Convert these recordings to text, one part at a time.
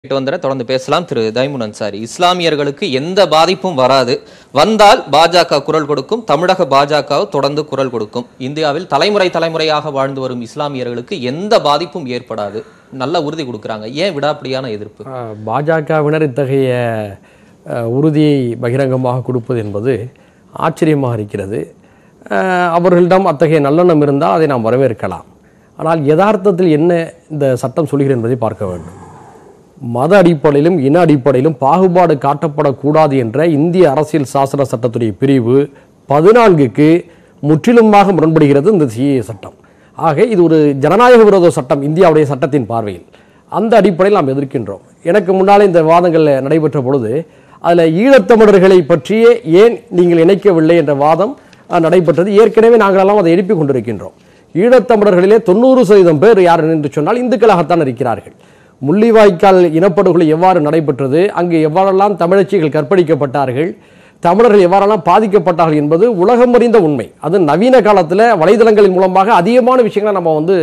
கேட்டு வந்துட தொடர்ந்து பேசலாம் திரு தைமுன் அன்சாரி இஸ்லாமியர்களுக்கு எந்த பாதிப்பும் வராது வந்தால் பாஜக குரல் கொடுக்கும் தமிழக பாஜக தொடர்ந்து குரல் கொடுக்கும் இந்தியாவில் தலைமுறை தலைமுறையாக வாழ்ந்து வரும் இஸ்லாமியர்களுக்கு எந்த பாதிப்பும் ஏற்படாது நல்ல உறுதி கொடுக்குறாங்க ஏன் விடாப்பிடியான எதிர்ப்பு ஆஹ் பாஜகவினர் இத்தகைய ஆஹ், உறுதியை பகிரங்கமாக கொடுப்பது என்பது ஆச்சரியமாக இருக்கிறது ஆஹ், அவர்களிடம் அத்தகைய நல்லெண்ணம் இருந்தால் அதை நாம் வரவேற்கலாம் ஆனால் யதார்த்தத்தில் என்ன இந்த சட்டம் சொல்கிறது என்பதை பார்க்க வேண்டும் மத அடிப்படையிலும் இன அடிப்படையிலும் பாகுபாடு காட்டப்படக்கூடாது என்ற இந்திய அரசியல் சாசன சட்டத்துடைய பிரிவு பதினான்குக்கு முற்றிலுமாக முரண்படுகிறது இந்த சிஏ சட்டம் ஆக இது ஒரு ஜனநாயக விரோத சட்டம் இந்தியாவுடைய சட்டத்தின் பார்வையில் அந்த அடிப்படையில் நாம் எதிர்க்கின்றோம் எனக்கு முன்னாலே இந்த வாதங்கள் நடைபெற்ற பொழுது அதில் ஈழத்தமிழர்களை பற்றியே ஏன் நீங்கள் இணைக்கவில்லை என்ற வாதம் அஹ், நடைபெற்றது ஏற்கனவே நாங்களெல்லாம் அதை எழுப்பிக் கொண்டிருக்கின்றோம் ஈழத்தமிழர்களிலே தொண்ணூறு சதவீதம் பேர் யார் என்று சொன்னால் இந்துக்களாகத்தான் இருக்கிறார்கள் முள்ளிவாய்க்கால் இனப்படுகொலை எவ்வாறு நடைபெற்றது அங்கு எவ்வாறெல்லாம் தமிழச்சிகள் கற்பழிக்கப்பட்டார்கள் தமிழர்கள் எவ்வாறெல்லாம் பாதிக்கப்பட்டார்கள் என்பது உலகம் அறிந்த உண்மை அது நவீன காலத்தில் வலைதளங்களின் மூலமாக அதிகமான விஷயங்களை நம்ம வந்து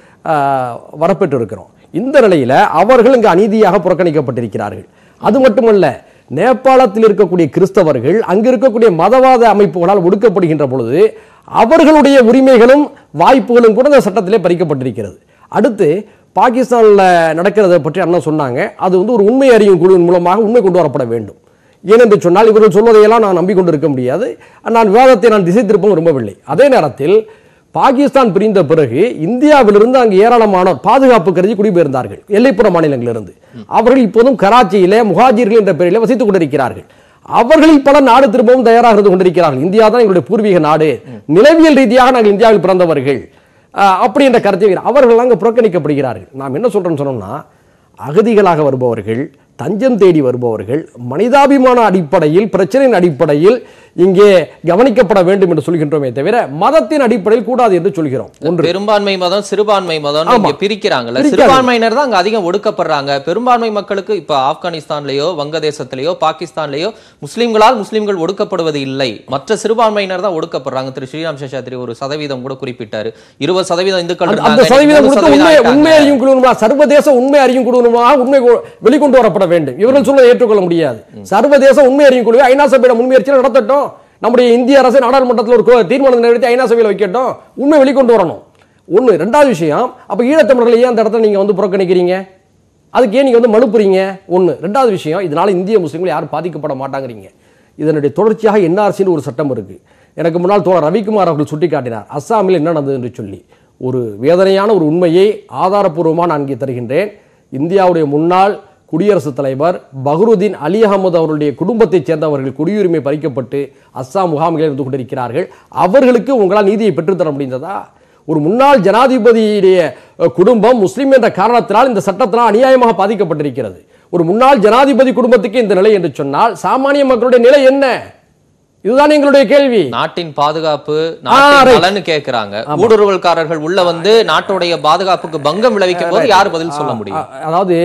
ஆஹ், வரப்பெற்று இருக்கிறோம் இந்த நிலையில் அவர்கள் இங்கு அநீதியாக புறக்கணிக்கப்பட்டிருக்கிறார்கள் அது மட்டுமல்ல நேபாளத்தில் இருக்கக்கூடிய கிறிஸ்தவர்கள் அங்கு இருக்கக்கூடிய மதவாத அமைப்புகளால் ஒடுக்கப்படுகின்ற பொழுது அவர்களுடைய உரிமைகளும் வாய்ப்புகளும் கூட இந்த சட்டத்திலே பறிக்கப்பட்டிருக்கிறது அடுத்து பாகிஸ்தானில் நடக்கிறதை பற்றி அண்ணன் சொன்னாங்க அது வந்து ஒரு உண்மை அறியும் குழுவின் மூலமாக உண்மை கொண்டு வரப்பட வேண்டும் ஏனென்று சொன்னால் இவர்கள் சொல்வதையெல்லாம் நான் நம்பிக்கொண்டு இருக்க முடியாது நான் விவாதத்தை நான் திசை திருப்பவும் விரும்பவில்லை அதே நேரத்தில் பாகிஸ்தான் பிரிந்த பிறகு இந்தியாவிலிருந்து அங்கு ஏராளமானோர் பாதுகாப்பு கருதி குடிபெயர்ந்தார்கள் எல்லைப்புற மாநிலங்களிலிருந்து அவர்கள் இப்போதும் கராச்சியிலே முஹாஜிர்கள் என்ற பெயரில் வசித்துக் கொண்டிருக்கிறார்கள் அவர்களில் பல நாடு திரும்பவும் தயாராக இருந்து கொண்டிருக்கிறார்கள் இந்தியா தான் எங்களுடைய பூர்வீக நாடு நிலவியல் ரீதியாக நாங்கள் இந்தியாவில் பிறந்தவர்கள் ஆஹ், அப்படி என்ற கருத்தை வைக்கிறார். அவர்கள் அங்கு புறக்கணிக்கப்படுகிறார்கள் நாம் என்ன சொல்றோம்னு சொன்னோம்னா அகதிகளாக வருபவர்கள் தஞ்சம் தேடி வருபவர்கள் மனிதாபிமான அடிப்படையில் பிரச்சனையின் அடிப்படையில் இங்கே கவனிக்கப்பட வேண்டும் என்று சொல்கின்றோமே தவிர மதத்தின் அடிப்படையில் கூடாது என்று சொல்கிறோம் ஒன்று பெரும்பான்மை மதம் சிறுபான்மை மதம் ஆமா. இங்க பிரிக்கிறாங்கல்ல பிரிக்காது. சிறுபான்மையினர் தான் அங்க அதிகம் ஒடுக்கப்படுறாங்க பெரும்பான்மை மக்களுக்கு இப்ப ஆப்கானிஸ்தான்லயோ வங்கதேசத்திலேயோ பாகிஸ்தான்லயோ முஸ்லிம்களால் முஸ்லிம்கள் ஒடுக்கப்படுவது இல்லை மற்ற சிறுபான்மையினர் தான் ஒடுக்கப்படுறாங்க திரு ஸ்ரீராம் சேஷாத்ரி ஒரு சதவீதம் கூட குறிப்பிட்டாரு இருபது சதவீதம் இந்துக்கள் அந்த- அந்த இருந்தாங்க, சதவீதம் இன்னைக்கு கொடுத்து மூணு உண்மை சதவீதம் உண்மை ஆயிட்டாங்க. அறியும் குழுவமாக சர்வதேச உண்மை அறியும் குழுவமாக உண்மை கொ- வெளிக்கொண்டு வரப்பட வேண்டும் இவர்கள் சொல்வதை ஏற்றுக்கொள்ள முடியாது சர்வதேச உண்மை அறியும் குழுவை ஐநா சபையிட முன்முயற்சியில் நடத்தட்டும் நம்முடைய இந்திய அரசு நாடாளுமன்றத்தில் ஒரு கோ- தீர்மானம் நிறைவேற்றி ஐநா சபையில் வைக்கட்டும் உண்மை வெளிக்கொண்டு வரணும் ஒன்று ரெண்டாவது விஷயம் அப்ப ஈழத்தமிழர்களை ஏன் அந்த இடத்துல நீங்க வந்து புறக்கணிக்கிறீங்க அதுக்கு ஏன் நீங்க வந்து மழுப்புறீங்க ஒன்று ரெண்டாவது விஷயம் இதனால இந்திய முஸ்லீம்கள் யாரும் பாதிக்கப்பட மாட்டாங்கிறீங்க இதனுடைய தொடர்ச்சியாக என்ஆர்சின்னு ஒரு சட்டம் இருக்கு எனக்கு முன்னால் தோழர் ரவிக்குமார் அவர்கள் சுட்டிக்காட்டினார் அஸ்ஸாமில் என்ன நடந்தது என்று சொல்லி ஒரு வேதனையான ஒரு உண்மையை ஆதாரப்பூர்வமாக நான் இங்கே தருகின்றேன் இந்தியாவுடைய முன்னாள் குடியரசுத் தலைவர் பஹ்ருதீன் அலி அகமது அவருடைய குடும்பத்தைச் சேர்ந்தவர்கள் குடியுரிமை பறிக்கப்பட்டு அஸ்ஸாம் முகாம்களில் இருந்து கொண்டிருக்கிறார்கள் அவர்களுக்கு உங்களால் நீதியை பெற்றுத்தர முடிந்ததா ஒரு முன்னாள் ஜனாதிபதியுடைய அஹ், குடும்பம் முஸ்லிம் என்ற காரணத்தினால் இந்த சட்டத்தினால் அநியாயமாக பாதிக்கப்பட்டிருக்கிறது ஒரு முன்னாள் ஜனாதிபதி குடும்பத்துக்கு இந்த நிலை என்று சொன்னால் சாமானிய மக்களுடைய நிலை என்ன இதுதான் எங்களுடைய கேள்வி நாட்டின் பாதுகாப்பு right. நாட்டின் நலன்னு கேக்குறாங்க ஊடுருவல்காரர்கள் உள்ள வந்து நாட்டுடைய பாதுகாப்புக்கு பங்கம் விளைவிக்கும் போது யார் பதில் சொல்ல முடியும் அ- அதாவது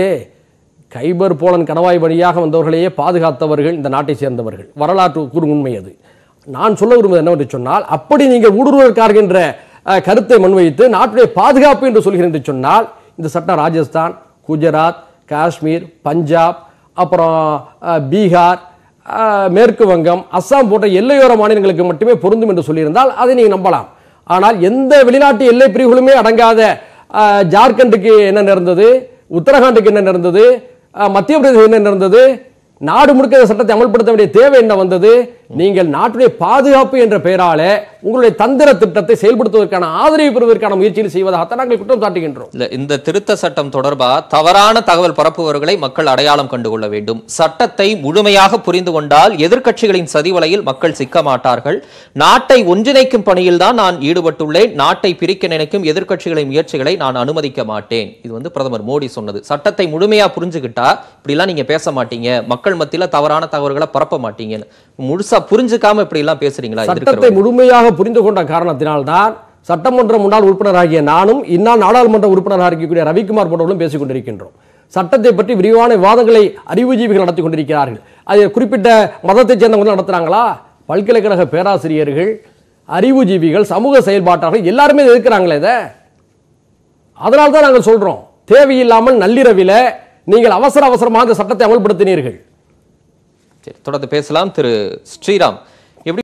கைபர் போலன் கணவாய் வழியாக வந்தவர்களையே பாதுகாத்தவர்கள் இந்த நாட்டை சேர்ந்தவர்கள் வரலாற்று கூறும் உண்மை அது நான் சொல்ல விரும்புவது என்னவென்று சொன்னால் அப்படி நீங்கள் ஊடுருவற்கார்கள் என்ற அஹ், கருத்தை முன்வைத்து நாட்டுடைய பாதுகாப்பு என்று சொல்கிறேன் என்று சொன்னால் இந்த சட்டம் ராஜஸ்தான் குஜராத் காஷ்மீர் பஞ்சாப் அப்புறம் அஹ், பீகார் அஹ், மேற்கு வங்கம் அஸ்ஸாம் போன்ற எல்லையோர மாநிலங்களுக்கு மட்டுமே பொருந்தும் என்று சொல்லியிருந்தால் அதை நீங்கள் நம்பலாம் ஆனால் எந்த வெளிநாட்டு எல்லை பிரிவுகளுமே அடங்காத அஹ், ஜார்க்கண்டுக்கு என்ன நடந்தது உத்தரகாண்டுக்கு என்ன நடந்தது அஹ், மத்திய பிரதேசம் என்ன நடந்தது நாடு முழுக்க இந்த சட்டத்தை அமல்படுத்த வேண்டிய தேவை என்ன வந்தது நீங்கள் நாட்டுடைய பாதுகாப்பு என்ற பெயரால உங்களுடைய தந்திர திட்டத்தை செயல்படுத்துவதற்கான ஆதரவு பெறுவதற்கான முயற்சியில் செய்வதாகத்தான் நாங்கள் குற்றம் சாட்டுகின்றோம் இல்ல இந்த திருத்த சட்டம் தொடர்பா தவறான தகவல் பரப்புபவர்களை மக்கள் அடையாளம் கண்டுகொள்ள வேண்டும் சட்டத்தை முழுமையாக புரிந்து கொண்டால் எதிர்க்கட்சிகளின் சதிவலையில் மக்கள் சிக்க மாட்டார்கள் நாட்டை ஒன்றிணைக்கும் பணியில் தான் நான் ஈடுபட்டுள்ளேன் நாட்டை பிரிக்க நினைக்கும் எதிர்க்கட்சிகளின் முயற்சிகளை நான் அனுமதிக்க மாட்டேன் இது வந்து பிரதமர் மோடி சொன்னது சட்டத்தை முழுமையா புரிஞ்சுக்கிட்டா இப்படிலாம் நீங்க பேச மாட்டீங்க மக்கள் மத்தியில தவறான தகவல்களை பரப்ப மாட்டீங்கன்னு முழுசா புரிஞ்சுக்காம இப்படி எல்லாம் பேசுறீங்களா சட்டத்தை எதிர்க்கிறவங்க? முழுமையாக புரிந்து கொண்ட காரணத்தினால்தான் சட்டமன்ற முன்னாள் உறுப்பினராகிய நானும் இந்நாள் நாடாளுமன்ற உறுப்பினராக இருக்கக்கூடிய ரவிக்குமார் போன்றவர்களும் பேசிக் கொண்டிருக்கின்றோம் சட்டத்தை பற்றி விரிவான விவாதங்களை அறிவுஜீவிகள் நடத்தி கொண்டிருக்கிறார்கள் அது குறிப்பிட்ட மதத்தைச் சேர்ந்தவங்க நடத்துறாங்களா பல்கலைக்கழக பேராசிரியர்கள் அறிவுஜீவிகள் சமூக செயல்பாட்டாளர்கள் எல்லாருமே இதை எதிர்க்கிறாங்களே இதை அதனால தான் நாங்கள் சொல்றோம் தேவையில்லாமல் நள்ளிரவில நீங்கள் அவசர அவசரமாக அந்த சட்டத்தை அமல்படுத்தினீர்கள் சரி தொடர்ந்து பேசலாம் திரு ஸ்ரீராம்